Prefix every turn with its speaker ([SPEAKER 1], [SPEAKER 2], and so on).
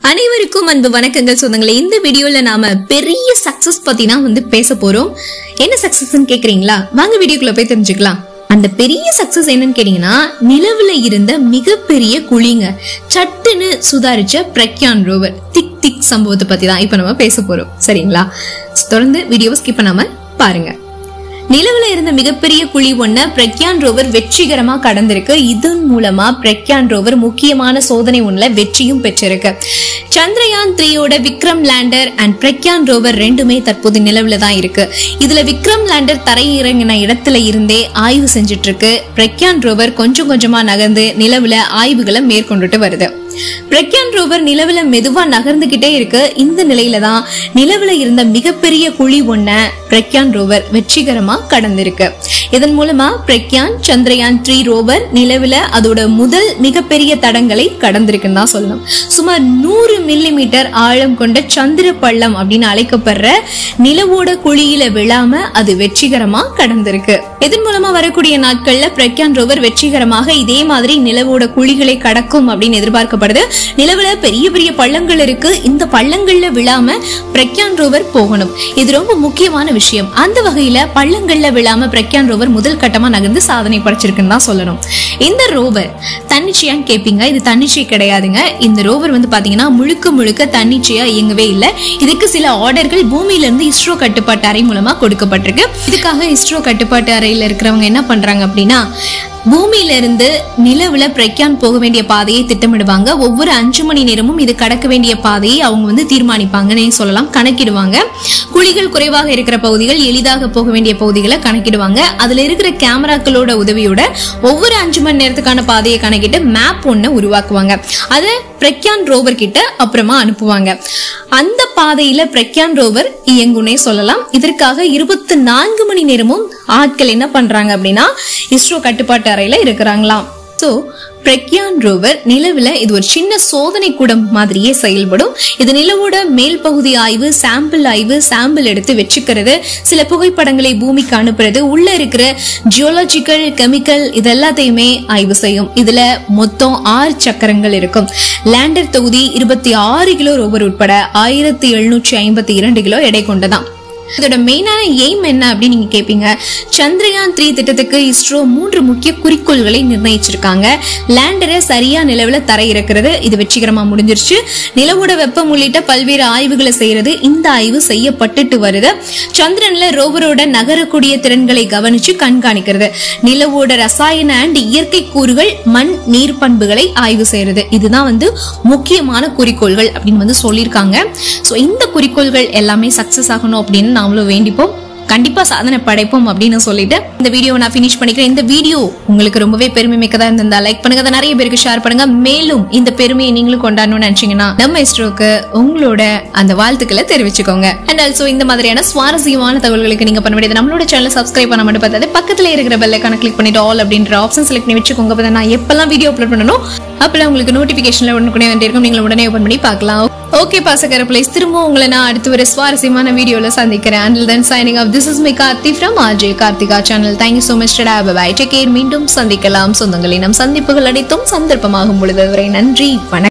[SPEAKER 1] அனைவருக்கும் அன்பு வணக்கங்கள் சொந்தங்களே இந்த வீடியோல நாம பெரிய சக்சஸ் பத்தி தான் வந்து பேச போறோம் என்ன சக்சஸ்ன்னு கேக்குறீங்களா வாங்க வீடியோக்குள்ள போய் தெரிஞ்சுக்கலாம் அந்த பெரிய சக்சஸ் என்னன்னு கேட்டீங்கன்னா நிலவுல இருந்த மிகப்பெரிய குழிங்க சட்டுன்னு சுதாரிச்ச பிரக்யான் ரோவர் திக் திக் சம்பவத்தை பத்தி தான் இப்ப நம்ம பேச போறோம் சரிங்களா தொடர்ந்து வீடியோவை ஸ்கிப் பண்ணாம பாருங்க நிலவுல இருந்த மிகப்பெரிய குழி ஒண்ண பிரக்யான் ரோவர் வெற்றிகரமா கடந்திருக்கு இதன் மூலமா பிரக்யான் ரோவர் முக்கியமான சோதனை ஒண்ணுல வெற்றியும் பெற்றிருக்கு சந்திரயான் த்ரீயோட Vikram lander and Pragyan rover ரெண்டுமே தற்போது நிலவுல தான் இருக்கு இதுல விக்ரம் லேண்டர் தரையிறங்கின இடத்துல இருந்தே ஆய்வு செஞ்சுட்டு இருக்கு பிரக்யான் ரோவர் கொஞ்சம் கொஞ்சமா நகர்ந்து நிலவுல ஆய்வுகளை மேற்கொண்டுட்டு வருது பிரக்யான் ரோவர் நிலவுல மெதுவா நகர்ந்துகிட்டே இருக்கு இந்த நிலையில தான் நிலவுல இருந்த மிகப்பெரிய குழி ஒண்ண பிரக்யான் ரோவர் வெற்றிகரமா கடந்திருக்கு இதன் மூலமா பிரக்யான் சந்திரயான் த்ரீ ரோவர் நிலவுல அதோட முதல் மிகப்பெரிய தடங்களை கடந்திருக்குன்னு தான் சொல்லணும் சுமார் நூறு மில்லி மீட்டர் ஆழம் கொண்ட சந்திர பள்ளம் அப்படின்னு அழைக்கப்படுற நிலவோட குழியில விழாம அது வெற்றிகரமா கடந்திருக்கு இதன் மூலமா வரக்கூடிய நாட்கள்ல பிரக்யான் ரோவர் வெற்றிகரமாக இதே மாதிரி நிலவோட குழிகளை கடக்கும் அப்படின்னு எதிர்பார்க்கப்படுது நிலவுல பெரிய பெரிய பள்ளங்கள் இருக்கு இந்த பள்ளங்கள்ல விழாம பிரக்யான் ரோவர் போகணும் இது ரொம்ப முக்கியமான விஷயம் அந்த வகையில பள்ளங்கள்ல விழாம பிரக்யான் ரோவர் முதல் கட்டமா நகர்ந்து சாதனை படைச்சிருக்குன்னு தான் சொல்லணும் இந்த ரோவர் தன்னிச்சையான்னு கேப்பீங்க இது தன்னிச்சை கிடையாதுங்க இந்த ரோவர் வந்து பாத்தீங்கன்னா முழுக்க முழுக்க தன்னிச்சையா இயங்கவே இல்லை இதுக்கு சில ஆர்டர்கள் பூமியில இருந்து இஸ்ரோ கட்டுப்பாட்டு அறை மூலமா கொடுக்கப்பட்டிருக்கு இதுக்காக இஸ்ரோ கட்டுப்பாட்டு அறையில இருக்கிறவங்க என்ன பண்றாங்க அப்படின்னா பூமியில இருந்து நிலவுல பிரக்யான் போக வேண்டிய பாதையை திட்டமிடுவாங்க ஒவ்வொரு அஞ்சு மணி நேரமும் இது கடக்க வேண்டிய பாதையை அவங்க வந்து தீர்மானிப்பாங்கன்னு சொல்லலாம் கணக்கிடுவாங்க குழிகள் குறைவாக இருக்கிற பகுதிகள் எளிதாக போக வேண்டிய பகுதிகளை கணக்கிடுவாங்க அதுல இருக்கிற கேமராக்களோட உதவியோட ஒவ்வொரு அஞ்சு மணி நேரத்துக்கான பாதையை கணக்கிட்டு மேப் ஒண்ணு உருவாக்குவாங்க அதை பிரக்யான் ரோவர் கிட்ட அப்புறமா அனுப்புவாங்க அந்த பாதையில பிரக்யான் ரோவர் இயங்குனே சொல்லலாம் இதற்காக இருபத்தி நான்கு மணி நேரமும் ஆட்கள் என்ன பண்றாங்க அப்படின்னா இஸ்ரோ கட்டுப்பாட்டு அறையில இருக்கிறாங்களாம் சோ பிரக்யான் ரோவர் நிலவுல இது ஒரு சின்ன சோதனை கூடம் மாதிரியே செயல்படும் இது நிலவோட மேல் பகுதி ஆய்வு சாம்பிள் ஆய்வு சாம்பிள் எடுத்து வச்சுக்கிறது சில புகைப்படங்களை பூமிக்கு அனுப்புறது உள்ள இருக்கிற ஜியோலாஜிக்கல் கெமிக்கல் இது எல்லாத்தையுமே ஆய்வு செய்யும் இதுல மொத்தம் ஆறு சக்கரங்கள் இருக்கும் லேண்டர் தொகுதி இருபத்தி ஆறு கிலோ ரோவர் உட்பட ஆயிரத்தி எழுநூற்றி ஐம்பத்தி இரண்டு கிலோ எடை கொண்டதாம் இதோட மெயினான எய்ம் என்ன அப்படின்னு நீங்க கேப்பீங்க சந்திரயான் த்ரீ திட்டத்துக்கு இஸ்ரோ மூன்று முக்கிய குறிக்கோள்களை நிர்ணயிச்சிருக்காங்க லேண்டரை சரியா நிலவுல தர இறக்குறது இது வெற்றிகரமா முடிஞ்சிருச்சு நிலவோட வெப்பம் உள்ளிட்ட பல்வேறு ஆய்வுகளை செய்யறது இந்த ஆய்வு செய்யப்பட்டுட்டு வருது சந்திரன்ல ரோவரோட நகரக்கூடிய திறன்களை கவனிச்சு கண்காணிக்கிறது நிலவோட ரசாயன அண்ட் இயற்கை கூறுகள் மண் நீர் பண்புகளை ஆய்வு செய்யறது இதுதான் வந்து முக்கியமான குறிக்கோள்கள் அப்படின்னு வந்து சொல்லியிருக்காங்க ஸோ இந்த குறிக்கோள்கள் எல்லாமே சக்சஸ் ஆகணும் அப்படின்னு நாமளும் வேண்டிப்போம் கண்டிப்பா சாதனை படைப்போம் அப்படின்னு சொல்லிட்டு இந்த வீடியோ நான் ஃபினிஷ் பண்ணிக்கிறேன் இந்த வீடியோ உங்களுக்கு ரொம்பவே பெருமை மிக்கதா இருந்திருந்தா லைக் பண்ணுங்க அதை நிறைய பேருக்கு ஷேர் பண்ணுங்க மேலும் இந்த பெருமையை நீங்களும் கொண்டாடணும்னு நினைச்சீங்கன்னா நம்ம இஸ்ரோக்கு உங்களோட அந்த வாழ்த்துக்களை தெரிவிச்சுக்கோங்க அண்ட் ஆல்சோ இந்த மாதிரியான சுவாரஸ்யமான தகவல்களுக்கு நீங்க பண்ண வேண்டியது நம்மளோட சேனல் சப்ஸ்கிரைப் பண்ண மட்டும் பார்த்தது பக்கத்துல இருக்கிற பெல் ஐக்கான கிளிக் பண்ணிட்டு ஆல் அப்படின்ற ஆப்ஷன் செலக்ட் பண்ணி வச்சுக்கோங்க அப்போ நான் எப்பெல்லாம் வீடியோ அப்லோட் பண்ணணும் அப்பெல்லாம் உங்களுக்கு நோட்டிபிகேஷன்ல உடனே வேண்டியிருக்கும் நீங்கள் உடனே ஓபன் பண்ணி பார்க்கலாம் ஓகே பாசக்கர பிளேஸ் திரும்ப உங்களை நான் அடுத்து ஒரு சுவாரஸ்யமான வீடியோல சந்திக்கிறேன் until then signing off this is my Karthi from RJ Karthika channel thank you so much tata bye take care மீண்டும் சந்திக்கலாம் சொந்தங்களை நம் சந்திப்புகள் அனைத்தும் சந்தர்ப்பமாகும் பொழுது வரை நன்றி வணக்கம்